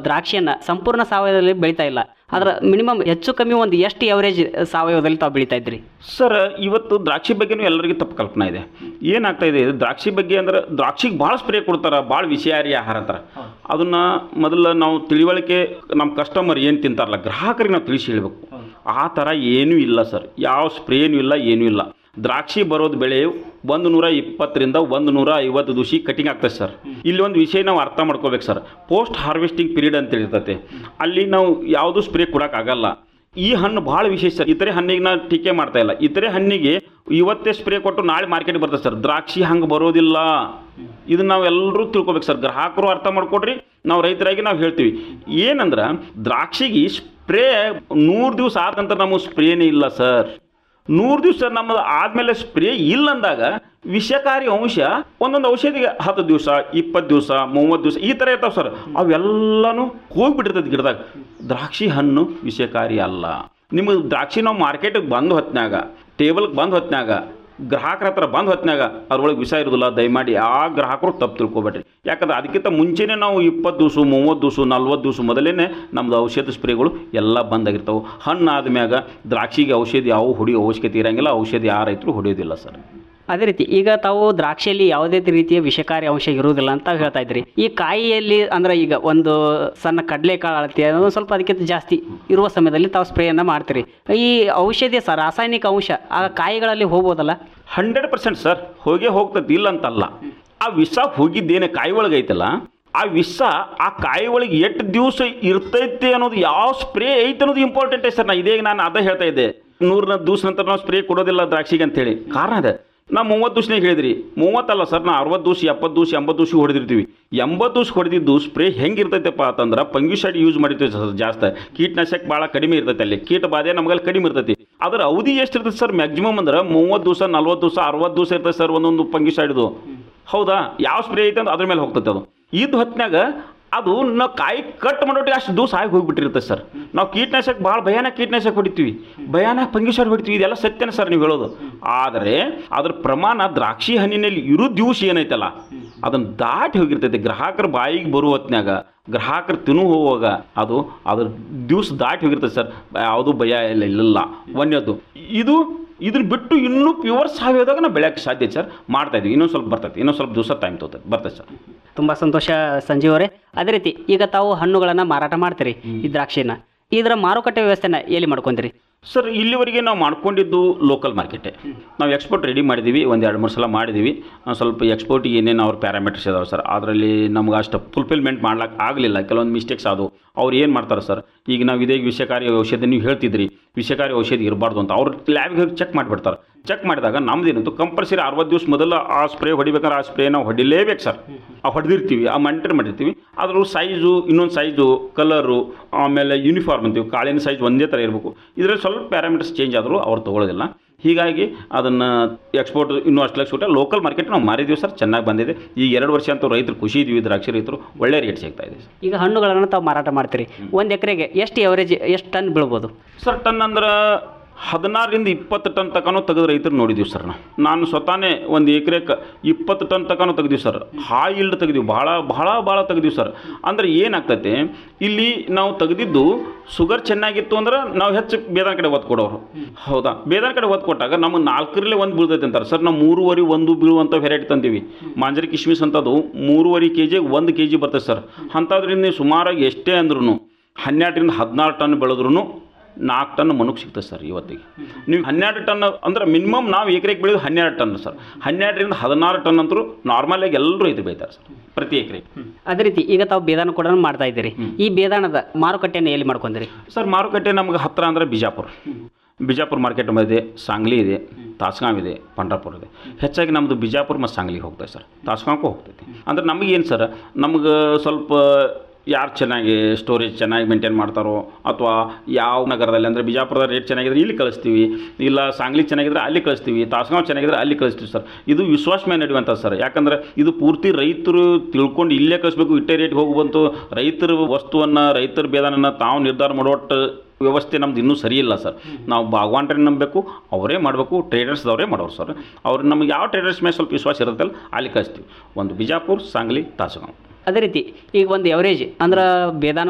ದ್ರಾಕ್ಷಿಯನ್ನ ಸಂಪೂರ್ಣ ಸಾವಯವದಲ್ಲಿ ಬೆಳಿತಾ ಇಲ್ಲ ಆದ್ರೆ ಮಿನಿಮಮ್ ಹೆಚ್ಚು ಕಮ್ಮಿ ಒಂದು ಎಷ್ಟು ಎವರೇಜ್ ಸಾವಯವದಲ್ಲಿ ತಾವು ಬೆಳಿತಾ ಇದ್ರಿ ಸರ್ ಇವತ್ತು ದ್ರಾಕ್ಷಿ ಬಗ್ಗೆನೂ ಎಲ್ಲರಿಗೂ ತಪ್ಪು ಕಲ್ಪನೆ ಇದೆ ಏನಾಗ್ತಾ ಇದೆ ಇದು ದ್ರಾಕ್ಷಿ ಬಗ್ಗೆ ಅಂದ್ರೆ ದ್ರಾಕ್ಷಿಗೆ ಭಾಳ ಸ್ಪ್ರೇ ಕೊಡ್ತಾರೆ ಭಾಳ ವಿಷಯಾರಿ ಆಹಾರ ಅಂತಾರೆ ಅದನ್ನ ಮೊದಲು ನಾವು ತಿಳಿವಳಿಕೆ ನಮ್ಮ ಕಸ್ಟಮರ್ ಏನು ತಿಂತಾರಲ್ಲ ಗ್ರಾಹಕರಿಗೆ ನಾವು ತಿಳಿಸಿ ಹೇಳಬೇಕು ಆ ಥರ ಏನೂ ಇಲ್ಲ ಸರ್ ಯಾವ ಸ್ಪ್ರೇನೂ ಇಲ್ಲ ಏನೂ ಇಲ್ಲ ದ್ರಾಕ್ಷಿ ಬರೋದು ಬೆಳೆ ಒಂದು ನೂರ ಇಪ್ಪತ್ತರಿಂದ ಒಂದು ನೂರ ಐವತ್ತು ದಿವಸ ಕಟಿಂಗ್ ಆಗ್ತದೆ ಸರ್ ಇಲ್ಲಿ ಒಂದು ವಿಷಯ ನಾವು ಅರ್ಥ ಮಾಡ್ಕೋಬೇಕು ಸರ್ ಪೋಸ್ಟ್ ಹಾರ್ವೆಸ್ಟಿಂಗ್ ಪೀರಿಯಡ್ ಅಂತ ಇರ್ತೈತೆ ಅಲ್ಲಿ ನಾವು ಯಾವುದು ಸ್ಪ್ರೇ ಕೊಡೋಕ್ಕಾಗಲ್ಲ ಈ ಹಣ್ಣು ಭಾಳ ವಿಶೇಷ ಸರ್ ಇತರೆ ಹಣ್ಣಿಗೆ ನಾನು ಟೀಕೆ ಮಾಡ್ತಾ ಇಲ್ಲ ಇತರೆ ಹಣ್ಣಿಗೆ ಇವತ್ತೇ ಸ್ಪ್ರೇ ಕೊಟ್ಟು ನಾಳೆ ಮಾರ್ಕೆಟ್ ಬರ್ತದೆ ಸರ್ ದ್ರಾಕ್ಷಿ ಹಂಗೆ ಬರೋದಿಲ್ಲ ಇದನ್ನ ನಾವು ಎಲ್ಲರೂ ತಿಳ್ಕೊಬೇಕು ಸರ್ ಗ್ರಾಹಕರು ಅರ್ಥ ಮಾಡ್ಕೊಡ್ರಿ ನಾವು ರೈತರಾಗಿ ನಾವು ಹೇಳ್ತೀವಿ ಏನಂದ್ರೆ ದ್ರಾಕ್ಷಿಗೆ ಸ್ಪ್ರೇ ನೂರು ದಿವಸ ಆದ ನಂತರ ನಮಗೆ ಸ್ಪ್ರೇನೇ ಇಲ್ಲ ಸರ್ ನೂರು ದಿವಸ ನಮ್ಮದು ಆದಮೇಲೆ ಸ್ಪ್ರೇ ಇಲ್ಲ ಅಂದಾಗ ವಿಷಕಾರಿ ಅಂಶ ಒಂದೊಂದು ಔಷಧಿಗೆ ಹತ್ತು ದಿವಸ ಇಪ್ಪತ್ತು ದಿವಸ ಮೂವತ್ತು ದಿವಸ ಈ ಥರ ಇರ್ತಾವೆ ಸರ್ ಅವೆಲ್ಲನೂ ಹೋಗ್ಬಿಟ್ಟಿರ್ತದೆ ಗಿಡದಾಗ ದ್ರಾಕ್ಷಿ ಹಣ್ಣು ವಿಷಕಾರಿ ಅಲ್ಲ ನಿಮಗೆ ದ್ರಾಕ್ಷಿ ನಾವು ಮಾರ್ಕೆಟಿಗೆ ಬಂದು ಹೊತ್ನ್ಯಾಗ ಟೇಬಲ್ಗೆ ಬಂದು ಹೊತ್ನ್ಯಾಗ ಗ್ರಾಹಕರ ಹತ್ರ ಬಂದು ಹೊತ್ನ್ಯಾಗ ಅದ್ರೊಳಗೆ ವಿಷ ಇರೋದಿಲ್ಲ ದಯಮಾಡಿ ಆ ಗ್ರಾಹಕರು ತಪ್ಪು ತಿಳ್ಕೊಬೇಡ್ರಿ ಯಾಕಂದ್ರೆ ಅದಕ್ಕಿಂತ ಮುಂಚೆನೇ ನಾವು ಇಪ್ಪತ್ತು ದಿವಸ ಮೂವತ್ತು ದಿವಸ ನಲ್ವತ್ತು ದಿವಸ ಮೊದಲೇ ನಮ್ದು ಔಷಧ ಸ್ಪ್ರೇಗಳು ಎಲ್ಲ ಬಂದಾಗಿರ್ತಾವೆ ಹಣ್ಣು ಆದ್ಮ್ಯಾಗ ದ್ರಾಕ್ಷಿಗೆ ಔಷಧಿ ಯಾವ ಹೊಡಿಯೋ ಅವಶ್ಯಕತೆ ಇರಂಗಿಲ್ಲ ಔಷಧಿ ಯಾವ ರೈತರು ಹೊಡೆಯೋದಿಲ್ಲ ಸರ್ ಅದೇ ರೀತಿ ಈಗ ತಾವು ದ್ರಾಕ್ಷಿಯಲ್ಲಿ ಯಾವುದೇ ರೀತಿಯ ವಿಷಕಾರಿ ಅಂಶ ಇರುವುದಿಲ್ಲ ಅಂತ ಹೇಳ್ತಾ ಇದ್ರಿ ಈ ಕಾಯಿಯಲ್ಲಿ ಅಂದ್ರೆ ಈಗ ಒಂದು ಸಣ್ಣ ಕಡಲೆಕಾಳು ಅಳತೆ ಅದು ಸ್ವಲ್ಪ ಅದಕ್ಕಿಂತ ಜಾಸ್ತಿ ಇರುವ ಸಮಯದಲ್ಲಿ ತಾವು ಸ್ಪ್ರೇಯನ್ನು ಮಾಡ್ತೀರಿ ಈ ಔಷಧಿಯ ಸ ರಾಸಾಯನಿಕ ಅಂಶ ಆ ಕಾಯಿಗಳಲ್ಲಿ ಹೋಗ್ಬೋದಲ್ಲ ಹಂಡ್ರೆಡ್ ಪರ್ಸೆಂಟ್ ಸರ್ ಹೋಗೇ ಹೋಗ್ತದೆ ಇಲ್ಲ ಅಂತಲ್ಲ ಆ ವಿಷ ಹೋಗಿದ್ದೇನೆ ಕಾಯಿ ಒಳಗೆ ಐತಲ್ಲ ಆ ವಿಷ ಆ ಕಾಯಿ ಒಳಗೆ ಎಷ್ಟು ದಿವಸ ಇರ್ತೈತೆ ಅನ್ನೋದು ಯಾವ ಸ್ಪ್ರೇ ಐತೆ ಅನ್ನೋದು ಇಂಪಾರ್ಟೆಂಟ್ ಐತೆ ಸರ್ ನಾ ಇದೇ ನಾನು ಅದೇ ಹೇಳ್ತಾ ಇದ್ದೆ ನೂರ ದಿವಸ ನಂತರ ನಾವು ಸ್ಪ್ರೇ ಕೊಡೋದಿಲ್ಲ ದ್ರಾಕ್ಷಿಗೆ ಅಂತೇಳಿ ಕಾರಣ ಇದೆ ನಾ ಮೂವತ್ತು ದಿವಸನೇ ಹೇಳಿದ್ರಿ ಮೂವತ್ತಲ್ಲ ಸರ್ ನಾ ಅರವತ್ತು ದಿವಸ ಎಪ್ಪತ್ತು ದಿವಸ ಎಂಬತ್ತು ದಿವಸ ಹೊಡೆದಿರ್ತೀವಿ ಎಂಬತ್ತು ದಿವಸ ಹೊಡೆದಿದ್ದು ಸ್ಪ್ರೇ ಹೆಂಗಿರ್ತೈತಪ್ಪ ಅಂತಂದ್ರೆ ಪಂಗ್ಯುಸೈಡ್ ಯೂಸ್ ಮಾಡಿರ್ತೀವಿ ಸರ್ ಜಾಸ್ತಿ ಕೀಟನಾಶಕ ಭಾಳ ಕಡಿಮೆ ಇರ್ತೈತೆ ಅಲ್ಲಿ ಕೀಟ ಬಾಧೆ ನಮಗಲ್ಲಿ ಕಡಿಮೆ ಇರ್ತೈತಿ ಅದರ ಅವಧಿ ಎಷ್ಟು ಇರ್ತೈತೆ ಸರ್ ಮ್ಯಾಕ್ಸಿಮಮ್ ಅಂದ್ರೆ ಮೂವತ್ತು ದಿವಸ ನಲ್ವತ್ತು ದಿವಸ ಅರವತ್ತು ದಿವಸ ಇರ್ತೈತೆ ಸರ್ ಒಂದೊಂದು ಪಂಗ್ಯುಸೈಡ್ದು ಹೌದಾ ಯಾವ ಸ್ಪ್ರೇ ಐತೆ ಅಂತ ಅದ್ರ ಮೇಲೆ ಹೋಗ್ತೈತೆ ಅದು ಇದ್ದು ಹೊತ್ನಾಗ ಅದು ನಾವು ಕಾಯಿ ಕಟ್ ಮಾಡೋಟಿಗೆ ಅಷ್ಟು ದಿವಸ ಆಗಿ ಹೋಗಿಬಿಟ್ಟಿರುತ್ತೆ ಸರ್ ನಾವು ಕೀಟನಾಶಕ ಭಾಳ ಭಯಾನಕ ಕೀಟನಾಶಕ ಹೊಡಿತೀವಿ ಭಯಾನಕ ಪಂಗಿಸಾರ್ ಹೊಡಿತೀವಿ ಇದೆಲ್ಲ ಸತ್ಯನೇ ಸರ್ ನೀವು ಹೇಳೋದು ಆದರೆ ಅದ್ರ ಪ್ರಮಾಣ ದ್ರಾಕ್ಷಿ ಹಣ್ಣಿನಲ್ಲಿ ಇರೋ ದಿವಸ ಏನೈತಲ್ಲ ಅದನ್ನು ದಾಟಿ ಹೋಗಿರ್ತೈತೆ ಗ್ರಾಹಕರ ಬಾಯಿಗೆ ಬರುವ ಹೊತ್ನ್ಯಾಗ ಗ್ರಾಹಕರು ತಿನ್ನು ಹೋಗುವಾಗ ಅದು ಅದ್ರ ದಿವಸ ದಾಟಿ ಹೋಗಿರ್ತೈತೆ ಸರ್ ಯಾವುದು ಭಯ ಇಲ್ಲ ಇಲ್ಲ ಒಂದೇದು ಇದು ಇದನ್ನ ಬಿಟ್ಟು ಇನ್ನೂ ಪ್ಯೂರ್ ಸಾವಯವದಾಗ ನಾವು ಬೆಳೆಯೋಕ್ಕೆ ಸಾಧ್ಯ ಸರ್ ಮಾಡ್ತಾ ಇದ್ವಿ ಇನ್ನೊಂದು ಸ್ವಲ್ಪ ಬರ್ತೈತೆ ಇನ್ನೊಂದು ಸ್ವಲ್ಪ ದಿವಸ ಟೈಮ್ ತೊಗೊತೈತೆ ಬರ್ತೈತೆ ಸರ್ ತುಂಬ ಸಂತೋಷ ಸಂಜೀವ್ ಅವರೇ ಅದೇ ರೀತಿ ಈಗ ತಾವು ಹಣ್ಣುಗಳನ್ನು ಮಾರಾಟ ಮಾಡ್ತೀರಿ ಈ ದ್ರಾಕ್ಷಿನ ಇದರ ಮಾರುಕಟ್ಟೆ ವ್ಯವಸ್ಥೆನ ಎಲ್ಲಿ ಮಾಡ್ಕೊಂತೀರಿ ಸರ್ ಇಲ್ಲಿವರೆಗೆ ನಾವು ಮಾಡ್ಕೊಂಡಿದ್ದು ಲೋಕಲ್ ಮಾರ್ಕೆಟೇ ನಾವು ಎಕ್ಸ್ಪೋರ್ಟ್ ರೆಡಿ ಮಾಡಿದ್ದೀವಿ ಒಂದು ಎರಡು ಮೂರು ಸಲ ಮಾಡಿದ್ದೀವಿ ಆ, ಸ್ವಲ್ಪ ಎಕ್ಸ್ಪೋರ್ಟಿಗೆ ಏನೇನು ಅವ್ರ ಪ್ಯಾರಾಮೀಟರ್ಸ್ ಇದಾವೆ ಸರ್ ಅದರಲ್ಲಿ ನಮ್ಗೆ ಅಷ್ಟು ಫುಲ್ಫಿಲ್ಮೆಂಟ್ ಮಾಡ್ಲಿಕ್ಕೆ ಆಗಲಿಲ್ಲ ಕೆಲವೊಂದು ಮಿಸ್ಟೇಕ್ಸ್ ಆದವು ಅವ್ರು ಏನು ಮಾಡ್ತಾರೆ ಸರ್ ಈಗ ನಾವು ಇದೇ ವಿಷಕಾರಿ ಔಷಧಿ ನೀವು ಹೇಳ್ತಿದ್ರಿ ವಿಷಕಾರಿ ಔಷಧಿ ಇರಬಾರ್ದು ಅಂತ ಅವ್ರು ಲ್ಯಾಬ್ಗೆ ಹೋಗಿ ಚೆಕ್ ಮಾಡಿಬಿಡ್ತಾರೆ ಚೆಕ್ ಮಾಡಿದಾಗ ನಮ್ದೇನಂತೂ ಕಂಪಲ್ಸರಿ ಅರವತ್ತು ದಿವಸ ಮೊದಲು ಆ ಸ್ಪ್ರೇ ಹೊಡಿಬೇಕಾದ್ರೆ ಆ ಸ್ಪ್ರೇ ನಾವು ಹೊಡಿಲೇಬೇಕು ಸರ್ ಆ ಹೊಡೆದಿರ್ತೀವಿ ಆ ಮಂಟರ್ ಮಾಡಿರ್ತೀವಿ ಅದ್ರ ಸೈಜು ಇನ್ನೊಂದು ಸೈಜು ಕಲರು ಆಮೇಲೆ ಯೂನಿಫಾರ್ಮ್ ಅಂತೀವಿ ಕಾಳಿನ ಸೈಜ್ ಒಂದೇ ಥರ ಇರಬೇಕು ಇದರಲ್ಲಿ ಸ್ವಲ್ಪ ಪ್ಯಾರಾಮೀಟರ್ಸ್ ಚೇಂಜ್ ಆದರೂ ಅವ್ರು ತೊಗೊಳ್ಳೋದಿಲ್ಲ ಹೀಗಾಗಿ ಅದನ್ನು ಎಕ್ಸ್ಪೋರ್ಟ್ ಇನ್ನೂ ಅಷ್ಟು ಲಕ್ಷ ಕೊಟ್ಟರೆ ಲೋಕಲ್ ಮಾರ್ಕೆಟ್ ನಾವು ಮಾರಿದ್ದೀವಿ ಸರ್ ಚೆನ್ನಾಗಿ ಬಂದಿದೆ ಈ ಎರಡು ವರ್ಷ ಅಂತೂ ರೈತರು ಖುಷಿ ಇದ್ದೀವಿ ದ್ರಾಕ್ಷಿ ರೈತರು ಒಳ್ಳೆ ರೇಟ್ ಸಿಗ್ತಾ ಇದೆ ಸರ್ ಈಗ ಹಣ್ಣುಗಳನ್ನು ತಾವು ಮಾರಾಟ ಮಾಡ್ತೀರಿ ಒಂದು ಎಕರೆಗೆ ಎಷ್ಟು ಎವರೇಜ್ ಎಷ್ಟು ಟನ್ ಬೀಳ್ಬೋದು ಸರ್ ಟನ್ ಅಂದ್ರೆ ಹದಿನಾರರಿಂದ ಇಪ್ಪತ್ತು ಟನ್ ತನಕನೂ ತೆಗೆದು ರೈತರು ನೋಡಿದ್ದೀವಿ ಸರ್ ನಾವು ನಾನು ಸ್ವತಃನೇ ಒಂದು ಎಕರೆಗೆ ಇಪ್ಪತ್ತು ಟನ್ ತನಕನೂ ತೆಗ್ದೀವಿ ಸರ್ ಹೈ ಇಲ್ಡ್ ತೆಗ್ದೀವಿ ಭಾಳ ಭಾಳ ಭಾಳ ತೆಗ್ದೀವಿ ಸರ್ ಅಂದರೆ ಏನಾಗ್ತೈತೆ ಇಲ್ಲಿ ನಾವು ತೆಗೆದಿದ್ದು ಶುಗರ್ ಚೆನ್ನಾಗಿತ್ತು ಅಂದ್ರೆ ನಾವು ಹೆಚ್ಚು ಬೇದಾನ ಕಡೆ ಒತ್ತು ಕೊಡೋರು ಹೌದಾ ಬೇದಾನ ಕಡೆ ಒತ್ತು ಕೊಟ್ಟಾಗ ನಮಗೆ ನಾಲ್ಕರಲ್ಲೇ ಒಂದು ಬೀಳ್ತೈತೆ ಅಂತಾರೆ ಸರ್ ನಾವು ಮೂರುವರೆ ಒಂದು ಬೀಳುವಂಥ ವೆರೈಟಿ ತಂತೀವಿ ಮಾಂಜರಿ ಕಿಶ್ಮಿಸ್ ಅಂತದು ಮೂರುವರೆ ಕೆ ಜಿಗೆ ಒಂದು ಕೆ ಜಿ ಬರ್ತದೆ ಸರ್ ಅಂಥದ್ರಿಂದ ನೀವು ಸುಮಾರಾಗಿ ಎಷ್ಟೇ ಅಂದ್ರೂ ಹನ್ನೆರಡರಿಂದ ಹದಿನಾರು ಟನ್ ಬೆಳೆದ್ರೂ ನಾಲ್ಕು ಟನ್ ಮನುಕ್ ಸಿಗ್ತದೆ ಸರ್ ಇವತ್ತಿಗೆ ನೀವು ಹನ್ನೆರಡು ಟನ್ ಅಂದ್ರೆ ಮಿನಿಮಮ್ ನಾವು ಎಕರೆಗೆ ಬೆಳೆಯೋದು ಹನ್ನೆರಡು ಟನ್ ಸರ್ ಹನ್ನೆರಡರಿಂದ ಹದಿನಾರು ಟನ್ ಅಂತರೂ ನಾರ್ಮಲಾಗಿ ಎಲ್ಲರೂ ರೈತರು ಬೆಳಿತಾರೆ ಸರ್ ಪ್ರತಿ ಎಕರೆಗೆ ಅದೇ ರೀತಿ ಈಗ ತಾವು ಬೇದಾನ ಕೂಡ ಮಾಡ್ತಾ ಇದ್ದೀರಿ ಈ ಬೇದಾನದ ಮಾರುಕಟ್ಟೆಯನ್ನು ಎಲ್ಲಿ ಮಾಡ್ಕೊಂತೀರಿ ಸರ್ ಮಾರುಕಟ್ಟೆ ನಮ್ಗೆ ಹತ್ತಿರ ಅಂದರೆ ಬಿಜಾಪುರ ಬಿಜಾಪುರ ಮಾರ್ಕೆಟ್ ಇದೆ ಸಾಂಗ್ಲಿ ಇದೆ ತಾಸ್ಗಾಂವ್ ಇದೆ ಪಂಡ್ರಾಪುರ ಇದೆ ಹೆಚ್ಚಾಗಿ ನಮ್ಮದು ಬಿಜಾಪುರ ಮತ್ತು ಸಾಂಗ್ಲಿಗೆ ಹೋಗ್ತದೆ ಸರ್ ತಾಸ್ಗಾಂವ್ಗೂ ಹೋಗ್ತೈತಿ ಅಂದ್ರೆ ನಮಗೇನು ಸರ್ ನಮ್ಗೆ ಸ್ವಲ್ಪ ಯಾರು ಚೆನ್ನಾಗಿ ಸ್ಟೋರೇಜ್ ಚೆನ್ನಾಗಿ ಮೇಂಟೈನ್ ಮಾಡ್ತಾರೋ ಅಥವಾ ಯಾವ ನಗರದಲ್ಲಿ ಅಂದರೆ ಬಿಜಾಪುರದ ರೇಟ್ ಚೆನ್ನಾಗಿದ್ರೆ ಇಲ್ಲಿ ಕಳಿಸ್ತೀವಿ ಇಲ್ಲ ಸಾಂಗ್ಲಿ ಚೆನ್ನಾಗಿದ್ರೆ ಅಲ್ಲಿ ಕಳಿಸ್ತೀವಿ ತಾಸ್ಗಾಂವ್ ಚೆನ್ನಾಗಿದ್ರೆ ಅಲ್ಲಿ ಕಳಿಸ್ತೀವಿ ಸರ್ ಇದು ವಿಶ್ವಾಸ ಮೇಲೆ ನಡೆಯುವಂಥ ಸರ್ ಯಾಕಂದ್ರೆ ಇದು ಪೂರ್ತಿ ರೈತರು ತಿಳ್ಕೊಂಡು ಇಲ್ಲೇ ಕಳಿಸ್ಬೇಕು ಇಟ್ಟೇ ರೇಟ್ಗೆ ಹೋಗಿ ಬಂತು ರೈತರ ವಸ್ತುವನ್ನು ರೈತರ ಬೇದಾನನ್ನು ತಾವು ನಿರ್ಧಾರ ಮಾಡೋಟ್ಟು ವ್ಯವಸ್ಥೆ ನಮ್ದು ಇನ್ನೂ ಸರಿ ಇಲ್ಲ ಸರ್ ನಾವು ಬಾಗವಾನ್ರನ್ನ ನಂಬಬೇಕು ಅವರೇ ಮಾಡಬೇಕು ಟ್ರೇಡರ್ಸ್ದವರೇ ಮಾಡೋರು ಸರ್ ಅವ್ರು ನಮಗೆ ಯಾವ ಟ್ರೇಡರ್ಸ್ ಮೇಲೆ ಸ್ವಲ್ಪ ವಿಶ್ವಾಸ ಇರುತ್ತಲ್ಲ ಅಲ್ಲಿ ಕಳಿಸ್ತೀವಿ ಒಂದು ಬಿಜಾಪುರ್ ಸಾಂಗ್ಲಿ ತಾಸಗಾಂವ್ ಅದೇ ರೀತಿ ಈಗ ಒಂದು ಎವರೇಜ್ ಅಂದ್ರೆ ಬೇದಾನ